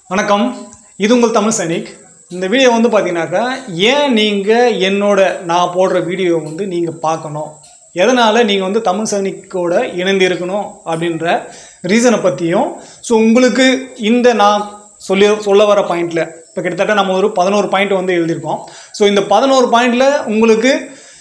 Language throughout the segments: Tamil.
வணக்கம் இது உங்கள் தமிழ் சைனிக் இந்த வீடியோ வந்து பார்த்தீங்கன்னாக்கா ஏன் நீங்கள் என்னோட நான் போடுற வீடியோ வந்து நீங்கள் பார்க்கணும் எதனால் நீங்கள் வந்து தமிழ் சைனிக்கோட இணைந்து இருக்கணும் அப்படின்ற ரீசனை பற்றியும் ஸோ உங்களுக்கு இந்த நான் சொல்லி சொல்ல வர பாயிண்டில் இப்போ கிட்டத்தட்ட நம்ம ஒரு பதினோரு பாயிண்ட் வந்து எழுதியிருக்கோம் ஸோ இந்த பதினோரு பாயிண்டில் உங்களுக்கு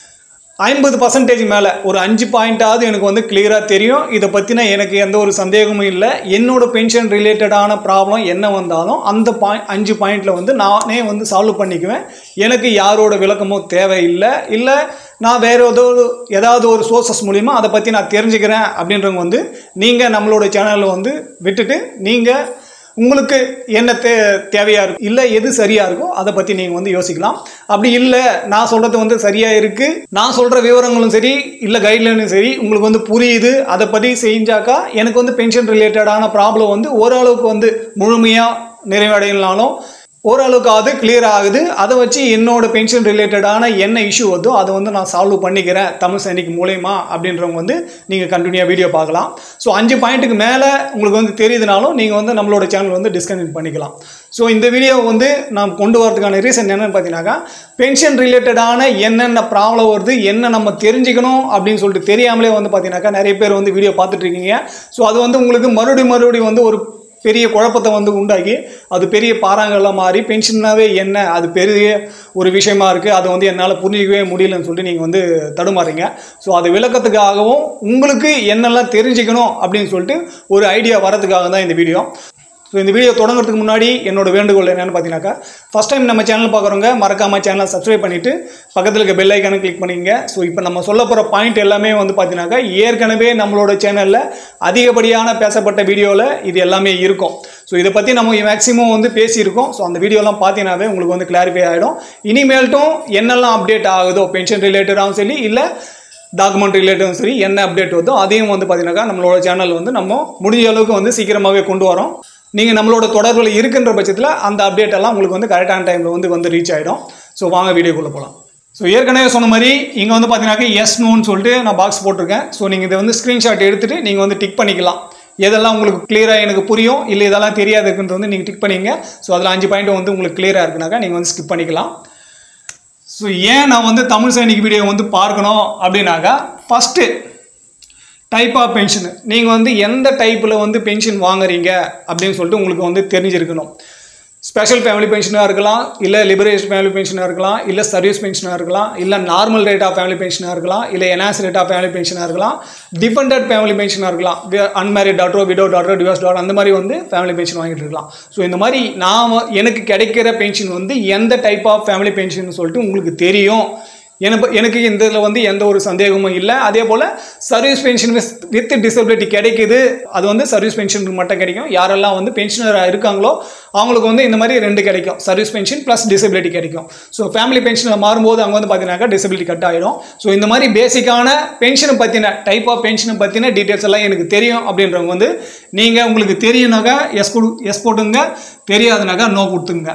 ஐம்பது பர்சன்டேஜ் மேலே ஒரு அஞ்சு பாயிண்ட்டாவது எனக்கு வந்து கிளியராக தெரியும் இதை பற்றின எனக்கு எந்த ஒரு சந்தேகமும் இல்லை என்னோட பென்ஷன் ரிலேட்டடான ப்ராப்ளம் என்ன வந்தாலும் அந்த பாயிண்ட் அஞ்சு பாயிண்டில் வந்து நானே வந்து சால்வ் பண்ணிக்குவேன் எனக்கு யாரோட விளக்கமோ தேவையில்லை இல்லை நான் வேறு ஏதோ ஒரு ஏதாவது ஒரு சோர்சஸ் மூலிமா அதை பற்றி நான் தெரிஞ்சுக்கிறேன் அப்படின்றவங்க வந்து நீங்கள் நம்மளோட சேனலில் வந்து விட்டுட்டு நீங்கள் உங்களுக்கு என்ன தே தேவையாக இருக்கும் இல்லை எது சரியாக இருக்கோ அதை பற்றி நீங்கள் வந்து யோசிக்கலாம் அப்படி இல்லை நான் சொல்கிறது வந்து சரியாக இருக்குது நான் சொல்கிற விவரங்களும் சரி இல்லை கைட்லைனும் சரி உங்களுக்கு வந்து புரியுது அதை பற்றி செஞ்சாக்கா எனக்கு வந்து பென்ஷன் ரிலேட்டடான ப்ராப்ளம் வந்து ஓரளவுக்கு வந்து முழுமையாக நிறைவடையலனாலும் ஓரளவுக்காவது கிளியர் ஆகுது அதை வச்சு என்னோட பென்ஷன் ரிலேட்டடான என்ன இஷ்யூ வருதோ அதை வந்து நான் சால்வ் பண்ணிக்கிறேன் தமிழ் சைனிக் மூலயமா அப்படின்றவங்க வந்து நீங்கள் கண்டினியூவாக வீடியோ பார்க்கலாம் ஸோ அஞ்சு பாயிண்ட்டுக்கு மேலே உங்களுக்கு வந்து தெரியுதுனாலும் நீங்கள் வந்து நம்மளோட சேனல் வந்து டிஸ்கனெக்ட் பண்ணிக்கலாம் ஸோ இந்த வீடியோ வந்து நான் கொண்டு வரதுக்கான ரீசன் என்னன்னு பார்த்தீங்கன்னாக்கா பென்ஷன் ரிலேட்டடான என்னென்ன ப்ராப்ளம் வருது என்ன நம்ம தெரிஞ்சுக்கணும் அப்படின்னு சொல்லிட்டு தெரியாமலே வந்து பார்த்தீங்கன்னாக்கா நிறைய பேர் வந்து வீடியோ பார்த்துட்டு இருக்கீங்க ஸோ அது வந்து உங்களுக்கு மறுபடியும் மறுபடியும் வந்து ஒரு பெரிய குழப்பத்தை வந்து உண்டாக்கி அது பெரிய பாறாங்கல்லாம் மாறி பென்ஷன்னாவே என்ன அது பெரிய ஒரு விஷயமா இருக்குது அதை வந்து என்னால் புரிஞ்சிக்கவே முடியலன்னு சொல்லிட்டு நீங்கள் வந்து தடுமாறீங்க ஸோ அது விளக்கத்துக்காகவும் உங்களுக்கு என்னெல்லாம் தெரிஞ்சுக்கணும் அப்படின்னு சொல்லிட்டு ஒரு ஐடியா வரதுக்காக தான் இந்த வீடியோ ஸோ இந்த வீடியோ தொடங்குறதுக்கு முன்னாடி என்னோட வேண்டுகோள் என்னென்னு பார்த்தீங்கன்னாக்கா ஃபஸ்ட் டைம் நம்ம சேனல் பார்க்குறவங்க மறக்காமல் சேனலை சப்ஸ்கிரைப் பண்ணிவிட்டு பக்கத்தில் இருக்க பெல் ஐக்கானை கிளிக் பண்ணிக்கங்க ஸோ இப்போ நம்ம சொல்ல போகிற பாயிண்ட் எல்லாமே வந்து பார்த்தீங்கன்னாக்கா ஏற்கனவே நம்மளோட சேனலில் அதிகப்படியான பேசப்பட்ட வீடியோவில் இது எல்லாமே இருக்கும் ஸோ இதை பற்றி நம்ம மேக்ஸிமம் வந்து பேசியிருக்கோம் ஸோ அந்த வீடியோலாம் பார்த்தீங்கன்னாவே உங்களுக்கு வந்து கிளாரிஃபை ஆகிடும் இனிமேல்ட்டும் என்னெல்லாம் அப்டேட் ஆகுதோ பென்ஷன் ரிலேட்டடாகவும் சரி இல்லை டாக்குமெண்ட் ரிலேட்டடும் சரி என்ன அப்டேட் வருதோ அதையும் வந்து பார்த்தீங்கன்னாக்கா நம்மளோட சேனல் வந்து நம்ம முடிஞ்ச அளவுக்கு வந்து சீக்கிரமாகவே கொண்டு வரோம் நீங்கள் நம்மளோட தொடர்பில் இருக்கின்ற பட்சத்தில் அந்த அப்டேட் எல்லாம் உங்களுக்கு வந்து கரெக்டான டைமில் வந்து வந்து ரீச் ஆகிடும் ஸோ வாங்க வீடியோக்குள்ளே போகலாம் ஸோ ஏற்கனவே சொன்ன மாதிரி இங்கே வந்து பார்த்தீங்கன்னாக்கா எஸ் நோன்னு சொல்லிட்டு நான் பாக்ஸ் போட்டிருக்கேன் ஸோ நீங்கள் இதை வந்து ஸ்க்ரீன்ஷாட் எடுத்துகிட்டு நீங்கள் வந்து டிக் பண்ணிக்கலாம் எதெல்லாம் உங்களுக்கு கிளியராக எனக்கு புரியும் இல்லை இதெல்லாம் தெரியாது இருக்குன்றது வந்து நீங்கள் டிக் பண்ணிங்க ஸோ அதில் அஞ்சு பாயிண்ட் வந்து உங்களுக்கு கிளியராக இருக்குனாக்கா நீங்கள் வந்து ஸ்கிப் பண்ணிக்கலாம் ஸோ ஏன் நான் வந்து தமிழ் சைனிக் வீடியோ வந்து பார்க்கணும் அப்படின்னாக்கா ஃபஸ்ட்டு டைப் ஆஃப் பென்ஷன் நீங்கள் வந்து எந்த டைப்பில் வந்து பென்ஷன் வாங்குறீங்க அப்படின்னு சொல்லிட்டு உங்களுக்கு வந்து தெரிஞ்சிருக்கணும் ஸ்பெஷல் ஃபேமிலி பென்ஷனாக இருக்கலாம் இல்லை லிபரேஷன் ஃபேமிலி பென்ஷனாக இருக்கலாம் இல்லை சர்வீஸ் பென்ஷனாக இருக்கலாம் இல்லை நார்மல் ரேட் ஆஃப் ஃபேமிலி பென்ஷனாக இருக்கலாம் இல்லை என்ஹான்ஸ் ரேட் ஆஃப் ஃபேமிலி பென்ஷனாக இருக்கலாம் டிபெண்டட் ஃபேமிலி பென்ஷனாக இருக்கலாம் அன்மேரிட் டாக்டரோ விடோ டாக்டரோ டிவோர்ஸ் டாக்டர் அந்த மாதிரி வந்து ஃபேமிலி பென்ஷன் வாங்கிட்டு இருக்கலாம் ஸோ இந்த மாதிரி நான் எனக்கு கிடைக்கிற பென்ஷன் வந்து எந்த டைப் ஆஃப் ஃபேமிலி பென்ஷன் சொல்லிட்டு உங்களுக்கு தெரியும் எனக்கு எனக்கு இந்த இதில் வந்து எந்த ஒரு சந்தேகமும் இல்லை அதே போல் service pension with with disability கிடைக்குது அது வந்து சர்வீஸ் பென்ஷனுக்கு மட்டும் கிடைக்கும் யாரெல்லாம் வந்து பென்ஷனராக இருக்காங்களோ அவங்களுக்கு வந்து இந்த மாதிரி ரெண்டு கிடைக்கும் சர்வீஸ் பென்ஷன் ப்ளஸ் டிசபிலிட்டி கிடைக்கும் ஸோ ஃபேமிலி பென்ஷனில் மாறும்போது அவங்க வந்து பார்த்தீங்கன்னாக்கா டிசபிலிட்டி கட் ஆகிடும் ஸோ இந்த மாதிரி பேசிக்கான பென்ஷனை பற்றின டைப் ஆஃப் பென்ஷனை பற்றின டீட்டெயில்ஸ் எல்லாம் எனக்கு தெரியும் அப்படின்றவங்க வந்து நீங்கள் உங்களுக்கு தெரியுனாக்கா எஸ் கொடு எஸ் போட்டுங்க தெரியாதுனாக்கா நோ கொடுத்துங்க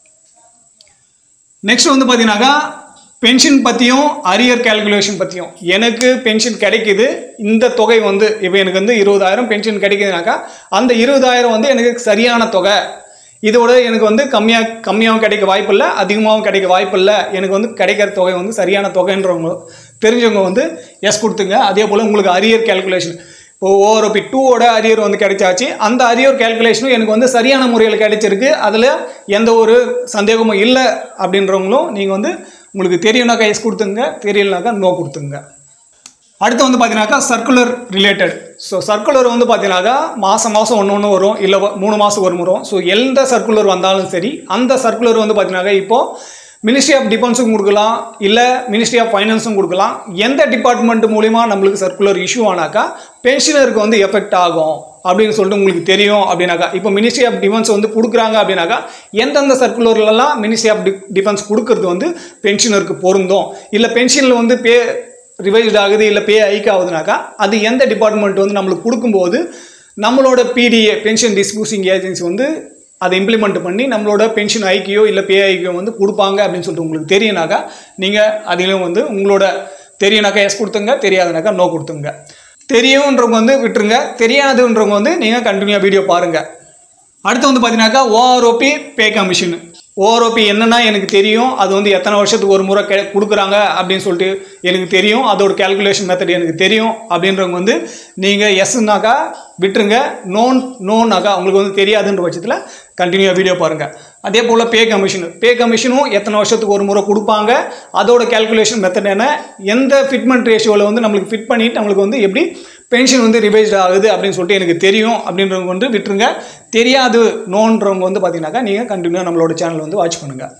நெக்ஸ்ட் வந்து பார்த்தீங்கன்னாக்கா பென்ஷன் பற்றியும் அரியர் கேல்குலேஷன் பற்றியும் எனக்கு பென்ஷன் கிடைக்குது இந்த தொகை வந்து இப்போ எனக்கு வந்து இருபதாயிரம் பென்ஷன் கிடைக்குதுனாக்கா அந்த இருபதாயிரம் வந்து எனக்கு சரியான தொகை இதோட எனக்கு வந்து கம்மியாக கம்மியாகவும் கிடைக்க வாய்ப்பு இல்லை அதிகமாகவும் கிடைக்க வாய்ப்பு இல்லை எனக்கு வந்து கிடைக்கிற தொகை வந்து சரியான தொகைன்றவங்க தெரிஞ்சவங்க வந்து எஸ் கொடுத்துங்க அதே போல் உங்களுக்கு அரியர் கேல்குலேஷன் இப்போ ஓஆர்ஓபி டூவோட அரியர் வந்து கிடைச்சாச்சு அந்த அரியர் கேல்குலேஷனும் எனக்கு வந்து சரியான முறையில் கிடைச்சிருக்கு அதில் எந்த ஒரு சந்தேகமும் இல்லை அப்படின்றவங்களும் நீங்கள் வந்து உங்களுக்கு தெரியும்னாக்கா எஸ் கொடுத்துங்க தெரியலனாக்கா நோ கொடுத்துங்க அடுத்து வந்து பார்த்தீங்கன்னாக்கா சர்க்குலர் ரிலேட்டட் ஸோ சர்க்குலர் வந்து பார்த்தீங்கன்னாக்கா மாதம் மாதம் ஒன்று ஒன்று வரும் இல்லை மூணு மாதம் ஒரு வரும் ஸோ எந்த சர்க்குலர் வந்தாலும் சரி அந்த சர்க்குலர் வந்து பார்த்தீங்கன்னாக்கா இப்போது மினிஸ்ட்ரி ஆஃப் டிஃபென்ஸும் கொடுக்கலாம் இல்லை மினிஸ்ட்ரி ஆஃப் ஃபைனான்ஸும் கொடுக்கலாம் எந்த டிபார்ட்மெண்ட் மூலிமா நம்மளுக்கு சர்க்குலர் இஷ்யூ ஆனாக்கா பென்ஷனருக்கு வந்து எஃபெக்ட் ஆகும் அப்படின்னு சொல்லிட்டு உங்களுக்கு தெரியும் அப்படின்னாக்கா இப்போ மினிஸ்ட்ரி ஆஃப் டிஃபென்ஸ் வந்து கொடுக்குறாங்க அப்படின்னாக்கா எந்தெந்த சர்க்குலர்லலாம் மினிஸ்ட்ரி ஆஃப் டிஃபென்ஸ் கொடுக்கறது வந்து பென்ஷனருக்கு பொருந்தும் இல்லை பென்ஷனில் வந்து பே ரிவைஸ்ட் ஆகுது இல்லை பே ஹைக் ஆகுதுனாக்கா அது எந்த டிபார்ட்மெண்ட் வந்து நம்மளுக்கு கொடுக்கும்போது நம்மளோட பிடிஏ பென்ஷன் டிஸ்பூசிங் ஏஜென்சி வந்து அதை இம்ப்ளிமெண்ட் பண்ணி நம்மளோட பென்ஷன் ஐக்கியோ இல்லை பே ஐக்கியோ வந்து கொடுப்பாங்க அப்படின்னு சொல்லிட்டு உங்களுக்கு தெரியுனாக்கா நீங்கள் அதிலும் வந்து உங்களோட தெரியுனாக்கா எஸ் கொடுத்துங்க தெரியாதுனாக்கா நோ கொடுத்துங்க தெரியுன்றவங்க வந்து விட்டுருங்க தெரியாதுன்றவங்க வந்து நீங்கள் கண்டினியூவாக வீடியோ பாருங்கள் அடுத்து வந்து பார்த்தீங்கன்னாக்கா ஓஆர்ஓபி பே கமிஷன் ஓஆர்ஓபி என்னன்னா எனக்கு தெரியும் அது வந்து எத்தனை வருஷத்துக்கு ஒரு முறை கெ கொடுக்குறாங்க அப்படின்னு சொல்லிட்டு எனக்கு தெரியும் அதோட கேல்குலேஷன் மெத்தட் எனக்கு தெரியும் அப்படின்றவங்க வந்து நீங்கள் எஸ்னாக்கா விட்டுருங்க நோன் நோனாக்கா உங்களுக்கு வந்து தெரியாதுன்ற பட்சத்தில் கண்டினியூ வீடியோ பாருங்கள் அதே போல் பே கமிஷன் பே கமிஷனும் எத்தனை வருஷத்துக்கு ஒரு முறை கொடுப்பாங்க அதோட கேல்குலேஷன் மெத்தட் என்ன எந்த ஃபிட்மெண்ட் ரேஷியோவில் வந்து நம்மளுக்கு ஃபிட் பண்ணிட்டு நம்மளுக்கு வந்து எப்படி பென்ஷன் வந்து ரிவைஸ்ட் ஆகுது அப்படின்னு சொல்லிட்டு எனக்கு தெரியும் அப்படின்றவங்க வந்து விட்டுருங்க தெரியாது நோன்றவங்க வந்து பார்த்தீங்கன்னாக்கா நீங்கள் கண்டினியூ நம்மளோட சேனல் வந்து வாட்ச் பண்ணுங்கள்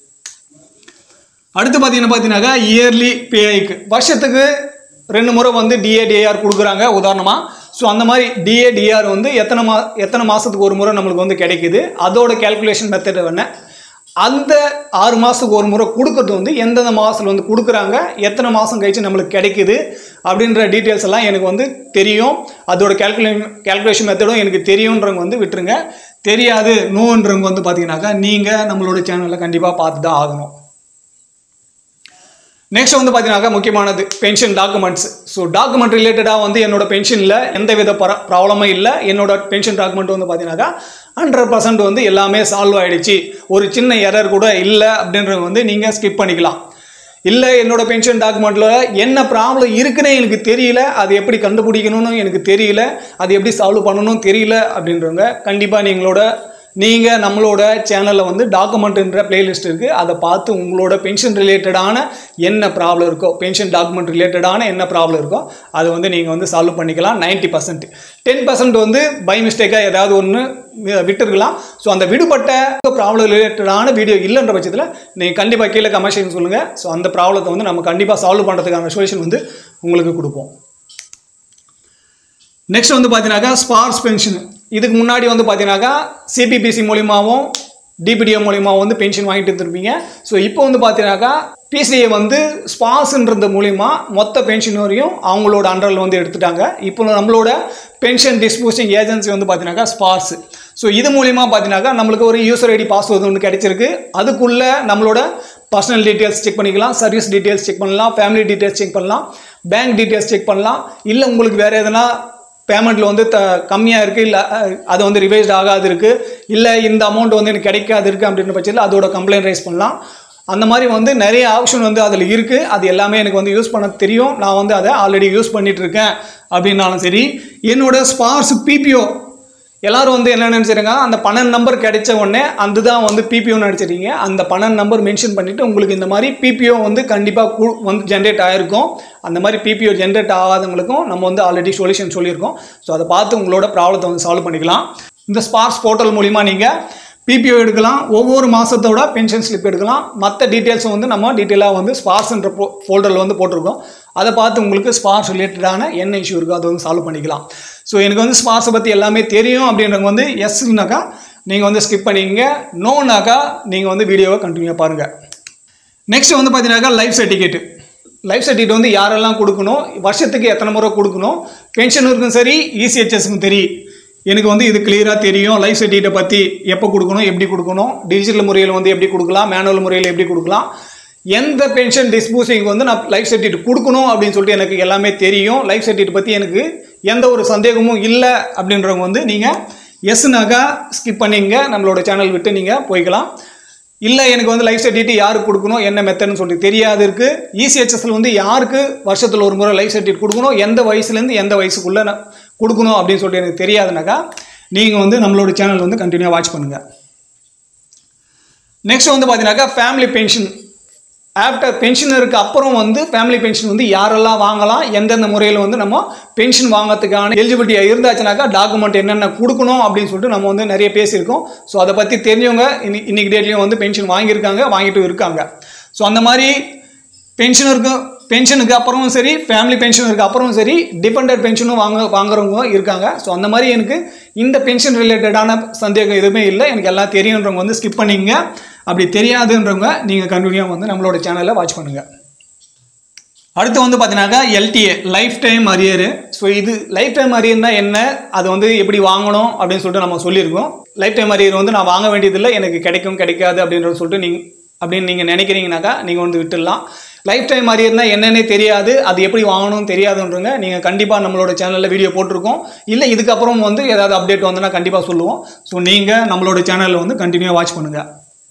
அடுத்து பார்த்தீங்கன்னா பார்த்தீங்கன்னாக்கா இயர்லி பேஐக்கு வருஷத்துக்கு ரெண்டு முறை வந்து டிஏ டிஏஆர் கொடுக்குறாங்க உதாரணமாக ஸோ அந்த மாதிரி டிஏ டிஆர் வந்து எத்தனை மா எத்தனை மாதத்துக்கு ஒரு முறை நம்மளுக்கு வந்து கிடைக்குது அதோட கேல்குலேஷன் மெத்தட் என்ன அந்த ஆறு மாதத்துக்கு ஒரு முறை கொடுக்கறது வந்து எந்தெந்த மாதத்தில் வந்து கொடுக்குறாங்க எத்தனை மாதம் கழிச்சு நம்மளுக்கு கிடைக்குது அப்படின்ற டீட்டெயில்ஸ் எல்லாம் எனக்கு வந்து தெரியும் அதோட கேல்குலே கேல்குலேஷன் மெத்தடும் எனக்கு தெரியுன்றவங்க வந்து விட்டுருங்க தெரியாது நோன்றவங்க வந்து பார்த்தீங்கன்னாக்கா நீங்கள் நம்மளோட சேனலில் கண்டிப்பாக பார்த்து தான் ஆகணும் நெக்ஸ்ட் வந்து பார்த்தீங்கன்னாக்கா முக்கியமானது பென்ஷன் டாக்குமெண்ட்ஸ் ஸோ டாக்குமெண்ட் ரிலேட்டடாக வந்து என்னோட பென்ஷனில் எந்த வித பர ப்ராப்ளமும் இல்லை என்னோட பென்ஷன் டாக்குமெண்ட் வந்து பார்த்தீங்கன்னாக்கா ஹண்ட்ரட் பர்சன்ட் வந்து எல்லாமே சால்வ் ஆகிடுச்சு ஒரு சின்ன எரர் கூட இல்லை அப்படின்றத வந்து நீங்கள் ஸ்கிப் பண்ணிக்கலாம் இல்லை என்னோட பென்ஷன் டாக்குமெண்ட்டில் என்ன ப்ராப்ளம் இருக்குன்னே எனக்கு தெரியல அது எப்படி கண்டுபிடிக்கணும்னு எனக்கு தெரியல அது எப்படி சால்வ் பண்ணணும்னு தெரியல அப்படின்றவங்க கண்டிப்பாக நீங்களோட நீங்கள் நம்மளோட சேனலில் வந்து டாக்குமெண்ட்ன்ற பிளேலிஸ்ட் இருக்குது அதை பார்த்து உங்களோட பென்ஷன் ரிலேட்டடான என்ன ப்ராப்ளம் இருக்கோ பென்ஷன் டாக்குமெண்ட் ரிலேட்டடான என்ன ப்ராப்ளம் இருக்கோ அதை வந்து நீங்கள் வந்து சால்வ் பண்ணிக்கலாம் நைன்ட்டி பர்சன்ட் டென் பர்சன்ட் வந்து பை மிஸ்டேக்காக ஏதாவது ஒன்று விட்டுருக்கலாம் ஸோ அந்த விடுபட்ட ப்ராப்ளம் ரிலேட்டடான வீடியோ இல்லைன்ற பட்சத்தில் நீங்கள் கண்டிப்பாக கீழே கமர்ஷியல் சொல்லுங்கள் ஸோ அந்த ப்ராப்ளத்தை வந்து நம்ம கண்டிப்பாக சால்வ் பண்ணுறதுக்கான சொல்யூஷன் வந்து உங்களுக்கு கொடுப்போம் நெக்ஸ்ட் வந்து பார்த்தீங்கன்னாக்கா ஸ்பார்ஸ் பென்ஷன் இதுக்கு முன்னாடி வந்து பார்த்தீங்கன்னாக்கா சிபிபிசி மூலியமாகவும் டிபிடிஓ மூலியமாக வந்து பென்ஷன் வாங்கிட்டு இருந்திருப்பீங்க ஸோ இப்போ வந்து பார்த்தீங்கன்னாக்கா பிசிஏ வந்து ஸ்பாஸ்ன்றது மூலிமா மொத்த பென்ஷன் வரையும் அவங்களோட அண்டரில் வந்து எடுத்துட்டாங்க இப்போ நம்மளோட பென்ஷன் டிஸ்போசிங் ஏஜென்சி வந்து பார்த்தீங்கன்னாக்கா ஸ்பார்ஸ் ஸோ இது மூலிமா பார்த்தீங்கன்னாக்கா நம்மளுக்கு ஒரு யூசர் ஐடி பாஸ்வேர்டு ஒன்று கிடைச்சிருக்கு அதுக்குள்ளே நம்மளோட பர்சனல் டீட்டெயில்ஸ் செக் பண்ணிக்கலாம் சர்வீஸ் டீட்டெயில்ஸ் செக் பண்ணலாம் ஃபேமிலி டீட்டெயில்ஸ் செக் பண்ணலாம் பேங்க் டீட்டெயில்ஸ் செக் பண்ணலாம் இல்லை உங்களுக்கு வேறு எதனா பேமெண்ட்டில் வந்து த கம்மியாக இருக்குது இல்லை அது வந்து ரிவைஸ்ட் ஆகாது இருக்குது இல்லை இந்த அமௌண்ட் வந்து எனக்கு கிடைக்காது இருக்குது அப்படின்ற பட்சத்தில் அதோட கம்ப்ளைண்ட் ரைஸ் பண்ணலாம் அந்த மாதிரி வந்து நிறைய ஆப்ஷன் வந்து அதில் இருக்குது அது எல்லாமே எனக்கு வந்து யூஸ் பண்ண தெரியும் நான் வந்து அதை ஆல்ரெடி யூஸ் பண்ணிட்டு இருக்கேன் அப்படின்னாலும் சரி என்னோட ஸ்பார்ஸ் பிபிஓ எல்லாரும் வந்து என்ன நினச்சிருங்க அந்த பன்னெண்டு நம்பர் கிடைச்ச உடனே அந்த தான் வந்து பிபிஓ நினச்சிருக்கீங்க அந்த பன்னெண்டு நம்பர் மென்ஷன் பண்ணிவிட்டு உங்களுக்கு இந்த மாதிரி பிபிஓ வந்து கண்டிப்பாக வந்து ஜென்ரேட் ஆகிருக்கும் அந்த மாதிரி பிபிஓ ஜென்ரேட் ஆகாதவங்களுக்கும் நம்ம வந்து ஆல்ரெடி சொல்யூஷன் சொல்லியிருக்கோம் ஸோ அதை பார்த்து உங்களோட ப்ராப்ளத்தை வந்து சால்வ் பண்ணிக்கலாம் இந்த ஸ்பார்ஸ் போர்ட்டல் மூலிமா நீங்கள் பிபிஓ எடுக்கலாம் ஒவ்வொரு மாதத்தோட பென்ஷன் ஸ்லிப் எடுக்கலாம் மற்ற டீட்டெயில்ஸும் வந்து நம்ம டீட்டெயிலாக வந்து ஸ்பார்ஸ்ன்ற போ ஃபோல்டரில் வந்து போட்டிருக்கோம் அதை பார்த்து உங்களுக்கு ஸ்பார்ஸ் ரிலேட்டடான என்ன இஷ்யூ இருக்கோ அதை வந்து சால்வ் பண்ணிக்கலாம் ஸோ எனக்கு வந்து ஸ்பார்ஸை பற்றி எல்லாமே தெரியும் அப்படின்றவங்க வந்து எஸ்னாக்கா நீங்கள் வந்து ஸ்கிப் பண்ணிக்கங்க நோனாக்கா நீங்கள் வந்து வீடியோவை கண்டினியூ பாருங்கள் நெக்ஸ்ட் வந்து பார்த்தீங்கன்னாக்கா லைஃப் சர்டிஃபிகேட் லைஃப் சர்டிஃபிகேட் வந்து யாரெல்லாம் கொடுக்கணும் வருஷத்துக்கு எத்தனை முறை கொடுக்கணும் பென்ஷனருக்கும் சரி இசிஹெச்எஸ்க்கும் தெரியும் எனக்கு வந்து இது கிளியராக தெரியும் லைஃப் சர்டிஃபிகேட்டை பற்றி எப்போ கொடுக்கணும் எப்படி கொடுக்கணும் டிஜிட்டல் முறையில் வந்து எப்படி கொடுக்கலாம் மேனுவல் முறையில் எப்படி கொடுக்கலாம் எந்த பென்ஷன் டிஸ்போசிங் வந்து நான் லைஃப் சர்டிஃபிகேட் கொடுக்கணும் அப்படின்னு சொல்லிட்டு எனக்கு எல்லாமே தெரியும் லைஃப் சர்டிஃபிகேட் பற்றி எனக்கு எந்த ஒரு சந்தேகமும் இல்லை அப்படின்றவங்க வந்து நீங்கள் எஸ்னாக்கா ஸ்கிப் பண்ணிங்க நம்மளோட சேனல் விட்டு நீங்கள் போய்க்கலாம் இல்லை எனக்கு வந்து லைஃப் சர்டிஃபிகேட் யாருக்கு கொடுக்கணும் என்ன மெத்தட்னு சொல்லிட்டு தெரியாது இருக்குது இசிஹெச்எஸ்ல வந்து யாருக்கு வருஷத்தில் ஒரு முறை லைஃப் சர்டிஃபிகேட் கொடுக்கணும் எந்த வயசுலேருந்து எந்த வயசுக்குள்ளே நான் கொடுக்கணும் அப்படின்னு சொல்லிட்டு எனக்கு தெரியாதுனாக்கா நீங்கள் வந்து நம்மளோட சேனல் வந்து கண்டினியூவாக வாட்ச் பண்ணுங்கள் நெக்ஸ்ட் வந்து பார்த்தீங்கன்னாக்கா ஃபேமிலி பென்ஷன் ஆஃப்டர் பென்ஷனருக்கு அப்புறம் வந்து ஃபேமிலி பென்ஷன் வந்து யாரெல்லாம் வாங்கலாம் எந்தெந்த முறையில் வந்து நம்ம பென்ஷன் வாங்கிறதுக்கான எலிஜிபிலிட்டியாக இருந்தாச்சுனாக்கா டாக்குமெண்ட் என்னென்ன கொடுக்கணும் அப்படின்னு சொல்லிட்டு நம்ம வந்து நிறைய பேசியிருக்கோம் ஸோ அதை பற்றி தெரிஞ்சவங்க இன்னி இன்னைக்கு டேட்லேயும் வந்து பென்ஷன் வாங்கியிருக்காங்க வாங்கிட்டு இருக்காங்க ஸோ அந்த மாதிரி பென்ஷனருக்கு பென்ஷனுக்கு அப்புறமும் சரி ஃபேமிலி பென்ஷனுக்கு அப்புறமும் சரி டிபெண்டட் பென்ஷனும் வாங்க வாங்குறவங்க இருக்காங்க ஸோ அந்த மாதிரி எனக்கு இந்த பென்ஷன் ரிலேட்டடான சந்தேகம் எதுவுமே இல்லை எனக்கு எல்லாம் தெரியுன்றவங்க வந்து ஸ்கிப் பண்ணிங்க அப்படி தெரியாதுன்றவங்க நீங்கள் கண்டினியூவாக வந்து நம்மளோட சேனலை வாட்ச் பண்ணுங்கள் அடுத்து வந்து பார்த்தீங்கன்னாக்கா LTA life time arrear so இது லைஃப் டைம் அரியர்னா என்ன அது வந்து எப்படி வாங்கணும் அப்படின்னு சொல்லிட்டு நம்ம சொல்லியிருக்கோம் லைஃப் டைம் அரியர் வந்து நான் வாங்க வேண்டியதில்லை எனக்கு கிடைக்கும் கிடைக்காது அப்படின்றத சொல்லிட்டு நீங்கள் அப்படின்னு நீங்கள் நினைக்கிறீங்கனாக்கா நீங்கள் வந்து விட்டுடலாம் லைஃப் டைம் அரியர்னா என்னன்னே தெரியாது அது எப்படி வாங்கணும்னு தெரியாதுன்றங்க நீங்கள் கண்டிப்பாக நம்மளோட சேனலில் வீடியோ போட்டிருக்கோம் இல்லை இதுக்கப்புறம் வந்து ஏதாவது அப்டேட் வந்ததுன்னா கண்டிப்பாக சொல்லுவோம் ஸோ நீங்கள் நம்மளோட சேனலில் வந்து கண்டினியூ வாட்ச் பண்ணுங்கள்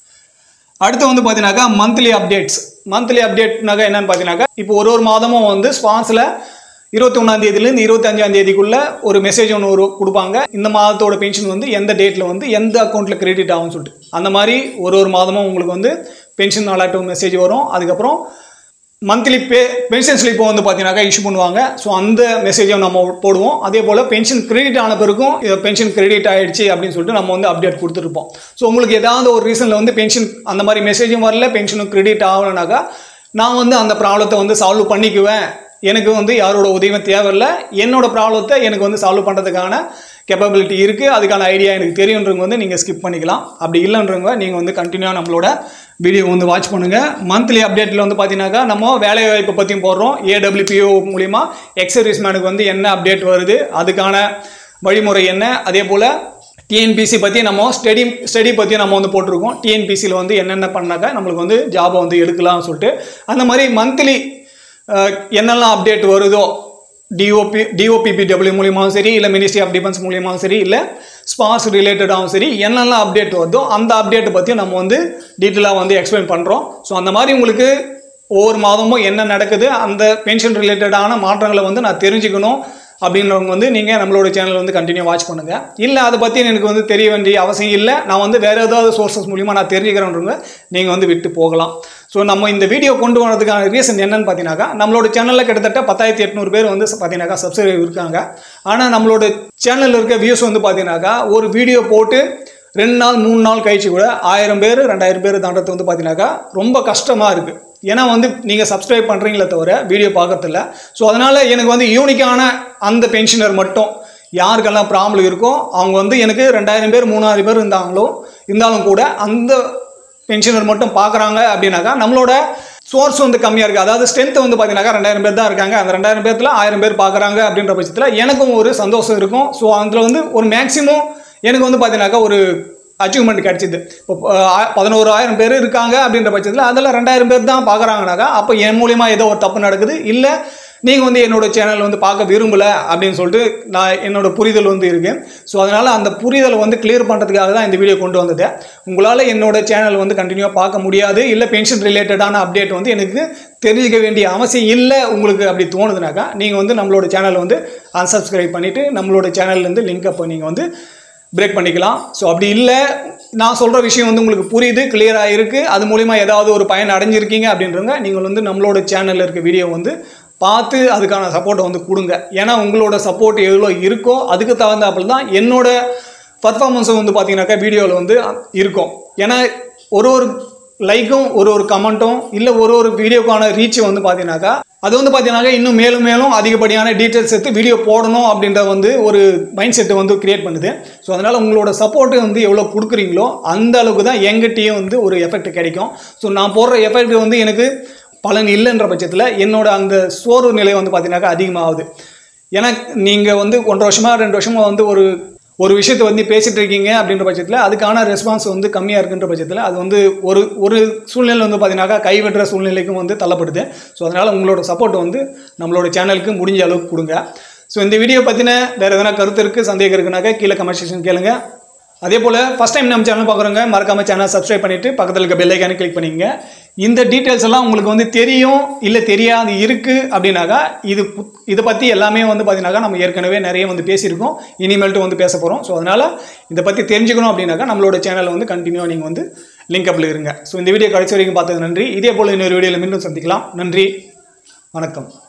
அடுத்து வந்து பார்த்தீங்கன்னாக்கா மந்த்லி அப்டேட்ஸ் மந்த்லி அப்டேட்னாக்கா என்னன்னு பார்த்தீங்கன்னாக்கா இப்போ ஒரு ஒரு மாதமும் வந்து ஸ்பான்ஸில் இருபத்தி ஒன்றாம் தேதியிலேருந்து இருபத்தஞ்சாம் தேதிக்குள்ள ஒரு மெசேஜ் ஒன்று ஒரு கொடுப்பாங்க இந்த மாதத்தோட பென்ஷன் வந்து எந்த டேட்டில் வந்து எந்த அக்கௌண்ட்டில் கிரெடிட் ஆகும்னு சொல்லிட்டு அந்த மாதிரி ஒரு ஒரு மாதமும் உங்களுக்கு வந்து பென்ஷன் அலர்ட் மெசேஜ் வரும் அதுக்கப்புறம் மந்த்லி பே பென்ஷன் ஸ்லிப்பை வந்து பார்த்தீங்கன்னாக்கா இஷ்யூ பண்ணுவாங்க ஸோ அந்த மெசேஜை நம்ம போடுவோம் அதே போல் பென்ஷன் கிரெடிட் ஆன பிறகும் பென்ஷன் கிரெடிட் ஆயிடுச்சு அப்படின்னு சொல்லிட்டு நம்ம வந்து அப்டேட் கொடுத்துருப்போம் ஸோ உங்களுக்கு ஏதாவது ஒரு ரீசனில் வந்து பென்ஷன் அந்த மாதிரி மெசேஜும் வரல பென்ஷனும் கிரெடிட் ஆகலைனாக்கா நான் வந்து அந்த ப்ராப்ளத்தை வந்து சால்வ் பண்ணிக்குவேன் எனக்கு வந்து யாரோட உதவியும் தேவையில்லை என்னோட ப்ராப்ளத்தை எனக்கு வந்து சால்வ் பண்ணுறதுக்கான கேப்பபிலிட்டி இருக்குது அதுக்கான ஐடியா எனக்கு தெரியுன்றவங்க வந்து நீங்கள் ஸ்கிப் பண்ணிக்கலாம் அப்படி இல்லைன்றவங்க நீங்கள் வந்து கண்டினியூவாக நம்மளோட வீடியோ வந்து வாட்ச் பண்ணுங்கள் மந்த்லி அப்டேட்டில் வந்து பார்த்தீங்கன்னாக்கா நம்ம வேலை வாய்ப்பை பற்றியும் போடுறோம் ஏடபிள்யூபிஓ மூலிமா எக்ஸர்வீஸ் மேனுக்கு வந்து என்ன அப்டேட் வருது அதுக்கான வழிமுறை என்ன அதே போல் டிஎன்பிசி பற்றி நம்ம ஸ்டடி ஸ்டடி பற்றி நம்ம வந்து போட்டிருக்கோம் டிஎன்பிசியில் வந்து என்னென்ன பண்ணாக்கா நம்மளுக்கு வந்து ஜாபை வந்து எடுக்கலாம்னு சொல்லிட்டு அந்த மாதிரி மந்த்லி என்னெல்லாம் அப்டேட் வருதோ டிஓபி டிஓபிபிடபிள்யூ மூலியமாகவும் சரி இல்லை மினிஸ்ட்ரி ஆஃப் டிஃபென்ஸ் மூலியமாகவும் சரி இல்லை ஸ்பாஸ் ரிலேட்டடாகவும் சரி என்னெல்லாம் அப்டேட் வருதோ அந்த அப்டேட்டை பற்றியும் நம்ம வந்து டீட்டெயிலாக வந்து எக்ஸ்பிளைன் பண்ணுறோம் ஸோ அந்த மாதிரி உங்களுக்கு ஒவ்வொரு மாதமும் என்ன நடக்குது அந்த பென்ஷன் ரிலேட்டடான மாற்றங்களை வந்து நான் தெரிஞ்சுக்கணும் அப்படின்றவங்க வந்து நீங்கள் நம்மளோட சேனல் வந்து கண்டினியூ வாட்ச் பண்ணுங்கள் இல்லை அதை பற்றி எனக்கு வந்து தெரிய வேண்டிய அவசியம் இல்லை நான் வந்து வேறு ஏதாவது சோர்சஸ் மூலிமா நான் தெரிஞ்சுக்கிறேன்றவங்க நீங்கள் வந்து விட்டு போகலாம் ஸோ நம்ம இந்த வீடியோ கொண்டு வரதுக்கான ரீசன் என்னன்னு பார்த்தீங்கன்னாக்கா நம்மளோட சேனலில் கிட்டத்தட்ட பத்தாயிரத்தி எட்நூறு பேர் வந்து பார்த்தீங்கன்னாக்கா சப்ஸ்கிரைப் இருக்காங்க ஆனால் நம்மளோட சேனலில் இருக்க வியூஸ் வந்து பார்த்தீங்கன்னாக்கா ஒரு வீடியோ போட்டு ரெண்டு நாள் மூணு நாள் கழிச்சு கூட ஆயிரம் பேர் ரெண்டாயிரம் பேர் தாண்டது வந்து பார்த்தீங்கன்னாக்கா ரொம்ப கஷ்டமாக இருக்குது ஏன்னா வந்து நீங்கள் சப்ஸ்கிரைப் பண்ணுறீங்களே தவிர வீடியோ பார்க்கறதில்ல ஸோ அதனால் எனக்கு வந்து யூனிக்கான அந்த பென்ஷனர் மட்டும் யாருக்கெல்லாம் ப்ராப்ளம் இருக்கோ அவங்க வந்து எனக்கு ரெண்டாயிரம் பேர் மூணாயிரம் பேர் இருந்தாங்களோ இருந்தாலும் கூட அந்த பென்ஷனர் மட்டும் பார்க்குறாங்க அப்படின்னாக்கா நம்மளோட சோர்ஸ் வந்து கம்மியாக இருக்குது அதாவது ஸ்ட்ரென்த் வந்து பார்த்தீங்கன்னாக்கா ரெண்டாயிரம் பேர் தான் இருக்காங்க அந்த ரெண்டாயிரம் பேர்த்தில் ஆயிரம் பேர் பார்க்குறாங்க அப்படின்ற பட்சத்தில் எனக்கும் ஒரு சந்தோஷம் இருக்கும் ஸோ அதில் வந்து ஒரு மேக்ஸிமம் எனக்கு வந்து பார்த்தீங்கன்னாக்கா ஒரு அச்சீவ்மெண்ட் கிடச்சிது இப்போ அஹ், பதினோரு ஆயிரம் பேர் இருக்காங்க அப்படின்ற பட்சத்தில் அதில் ரெண்டாயிரம் பேர் தான் பார்க்குறாங்கனாக்கா அப்போ என் மூலியமா ஏதோ ஒரு தப்பு நடக்குது இல்லை நீங்கள் வந்து என்னோட சேனல் வந்து பார்க்க விரும்பலை அப்படின்னு சொல்லிட்டு நான் என்னோட புரிதல் வந்து இருக்கு ஸோ அதனால் அந்த புரிதலை வந்து கிளியர் பண்ணுறதுக்காக தான் இந்த வீடியோ கொண்டு வந்தது உங்களால் என்னோட சேனல் வந்து கண்டினியூவாக பார்க்க முடியாது இல்லை பென்ஷன் ரிலேட்டடான அப்டேட் வந்து எனக்கு தெரிஞ்சுக்க வேண்டிய அவசியம் இல்லை உங்களுக்கு அப்படி தோணுதுனாக்கா நீங்கள் வந்து நம்மளோட சேனலை வந்து unsubscribe பண்ணிவிட்டு நம்மளோட சேனல்லேருந்து லிங்க் அப்போ நீங்கள் வந்து பிரேக் பண்ணிக்கலாம் ஸோ அப்படி இல்லை நான் சொல்கிற விஷயம் வந்து உங்களுக்கு புரியுது கிளியராக இருக்குது அது மூலிமா ஏதாவது ஒரு பயன் அடைஞ்சிருக்கீங்க அப்படின்றவங்க நீங்கள் வந்து நம்மளோட சேனலில் இருக்க வீடியோ வந்து பார்த்து அதுக்கான சப்போர்ட்டை வந்து கொடுங்க ஏன்னா உங்களோட சப்போர்ட் எவ்வளோ இருக்கோ அதுக்கு தகுந்தாப்புல தான் என்னோட பர்ஃபார்மன்ஸும் வந்து பார்த்தீங்கன்னாக்கா வீடியோவில் வந்து இருக்கும் ஏன்னா ஒரு ஒரு லைக்கும் ஒரு ஒரு கமெண்ட்டும் இல்லை ஒரு ஒரு வீடியோக்கான ரீச் வந்து பார்த்தீங்கன்னாக்கா அது வந்து பார்த்தீங்கன்னாக்கா இன்னும் மேலும் மேலும் அதிகப்படியான டீட்டெயில்ஸ் எடுத்து வீடியோ போடணும் அப்படின்ற வந்து ஒரு மைண்ட் செட்டை வந்து கிரியேட் பண்ணுது ஸோ அதனால் உங்களோட சப்போர்ட்டு வந்து எவ்வளோ கொடுக்குறீங்களோ அந்த அளவுக்கு தான் எங்கிட்டேயும் வந்து ஒரு எஃபெக்ட் கிடைக்கும் ஸோ நான் போடுற எஃபெக்ட் வந்து எனக்கு பலன் இல்லைன்ற பட்சத்தில் என்னோட அந்த சோர்வு நிலை வந்து பார்த்தீங்கன்னாக்கா அதிகமாகுது ஏன்னா நீங்கள் வந்து ஒன்றரை வருஷமா ரெண்டு வருஷமா வந்து ஒரு ஒரு விஷயத்தை வந்து பேசிட்டு இருக்கீங்க அப்படின்ற பட்சத்தில் அதுக்கான ரெஸ்பான்ஸ் வந்து கம்மியாக இருக்குன்ற பட்சத்தில் அது வந்து ஒரு ஒரு சூழ்நிலை வந்து பார்த்தீங்கன்னாக்கா கைவிடுற சூழ்நிலைக்கும் வந்து தள்ளப்படுது ஸோ அதனால் உங்களோட சப்போர்ட் வந்து நம்மளோட சேனலுக்கு முடிஞ்ச அளவுக்கு கொடுங்க ஸோ இந்த வீடியோ பற்றின வேறு எதனா கருத்து இருக்குது சந்தேகம் இருக்குனாக்கா கீழே கமெண்ட் செக்ஷன் கேளுங்க அதே போல் ஃபஸ்ட் டைம் நம்ம சேனல் பார்க்குறவங்க மறக்காம சேனல் சப்ஸ்கிரைப் பண்ணிவிட்டு பக்கத்தில் இருக்க பெல் ஐக்கானை கிளிக் பண்ணிங்க இந்த டீட்டெயில்ஸ் எல்லாம் உங்களுக்கு வந்து தெரியும் இல்லை தெரியாது இருக்குது அப்படின்னாக்கா இது புத்- இதை பற்றி எல்லாமே வந்து பார்த்தீங்கன்னாக்கா நம்ம ஏற்கனவே நிறைய வந்து பேசியிருக்கோம் இனிமேல்ட்டு வந்து பேச போகிறோம் ஸோ அதனால் இதை பற்றி தெரிஞ்சுக்கணும் அப்படின்னாக்கா நம்மளோட சேனலை வந்து கண்டினியூவாக நீங்கள் வந்து லிங்க் அப்பில் இருங்க ஸோ இந்த வீடியோ கடைசி வரைக்கும் பார்த்தது நன்றி இதே போல் இன்னொரு வீடியோவில் மீண்டும் சந்திக்கலாம் நன்றி வணக்கம்